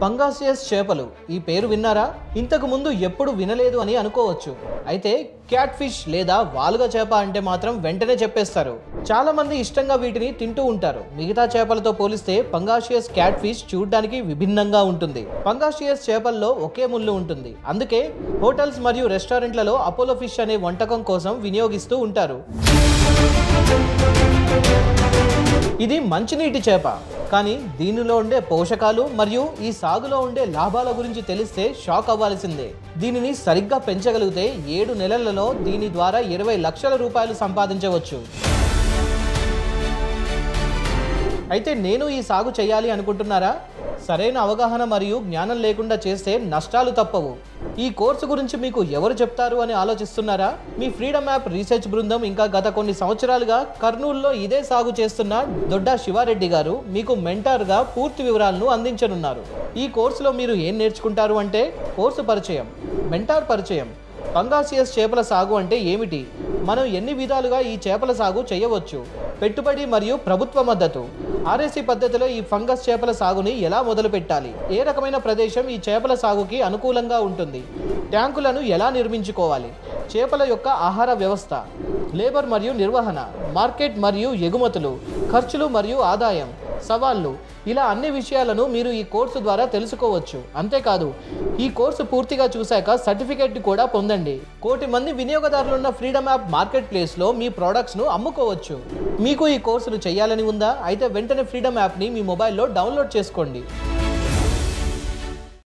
పంగాసియస్ చేపలు ఈ పేరు విన్నారా ఇంతకు ముందు ఎప్పుడు వినలేదు అని అనుకోవచ్చు అయితే క్యాట్ ఫిష్ లేదా వాలుగా చేప అంటే మాత్రం వెంటనే చెప్పేస్తారు చాలా మంది ఇష్టంగా వీటిని తింటూ ఉంటారు మిగతా చేపలతో పోలిస్తే పంగాషియస్ క్యాట్ ఫిష్ చూడడానికి విభిన్నంగా ఉంటుంది పంగాషియస్ చేపల్లో ఒకే ముళ్ళు ఉంటుంది అందుకే హోటల్స్ మరియు రెస్టారెంట్లలో అపోలో ఫిష్ అనే వంటకం కోసం వినియోగిస్తూ ఉంటారు ఇది మంచినీటి చేప కానీ దీనిలో ఉండే పోషకాలు మరియు ఈ సాగులో ఉండే లాభాల గురించి తెలిస్తే షాక్ అవ్వాల్సిందే దీనిని సరిగ్గా పెంచగలిగితే ఏడు నెలలలో దీని ద్వారా ఇరవై లక్షల రూపాయలు సంపాదించవచ్చు అయితే నేను ఈ సాగు చేయాలి అనుకుంటున్నారా సరైన అవగాహన మరియు జ్ఞానం లేకుండా చేస్తే నష్టాలు తప్పవు ఈ కోర్సు గురించి మీకు ఎవరు చెప్తారు అని ఆలోచిస్తున్నారా మీ ఫ్రీడమ్ యాప్ రీసెర్చ్ బృందం ఇంకా గత కొన్ని సంవత్సరాలుగా కర్నూలులో ఇదే సాగు చేస్తున్న దొడ్డా శివారెడ్డి గారు మీకు మెంటార్గా పూర్తి వివరాలను అందించనున్నారు ఈ కోర్సులో మీరు ఏం నేర్చుకుంటారు అంటే కోర్సు పరిచయం మెంటార్ పరిచయం పంగాసియస్ చేపల సాగు అంటే ఏమిటి మనం ఎన్ని విధాలుగా ఈ చేపల సాగు చేయవచ్చు పెట్టుబడి మరియు ప్రభుత్వ మద్దతు ఆర్ఎస్సి పద్ధతిలో ఈ ఫంగస్ చేపల సాగుని ఎలా మొదలు పెట్టాలి ఏ రకమైన ప్రదేశం ఈ చేపల సాగుకి అనుకూలంగా ఉంటుంది ట్యాంకులను ఎలా నిర్మించుకోవాలి చేపల యొక్క ఆహార వ్యవస్థ లేబర్ మరియు నిర్వహణ మార్కెట్ మరియు ఎగుమతులు ఖర్చులు మరియు ఆదాయం సవాళ్ళు ఇలా అన్ని విషయాలను మీరు ఈ కోర్సు ద్వారా తెలుసుకోవచ్చు అంతేకాదు ఈ కోర్సు పూర్తిగా చూశాక సర్టిఫికేట్ కూడా పొందండి కోటి మంది వినియోగదారులున్న ఫ్రీడమ్ యాప్ మార్కెట్ ప్లేస్లో మీ ప్రోడక్ట్స్ను అమ్ముకోవచ్చు మీకు ఈ కోర్సును చేయాలని ఉందా అయితే వెంటనే ఫ్రీడమ్ యాప్ని మీ మొబైల్లో డౌన్లోడ్ చేసుకోండి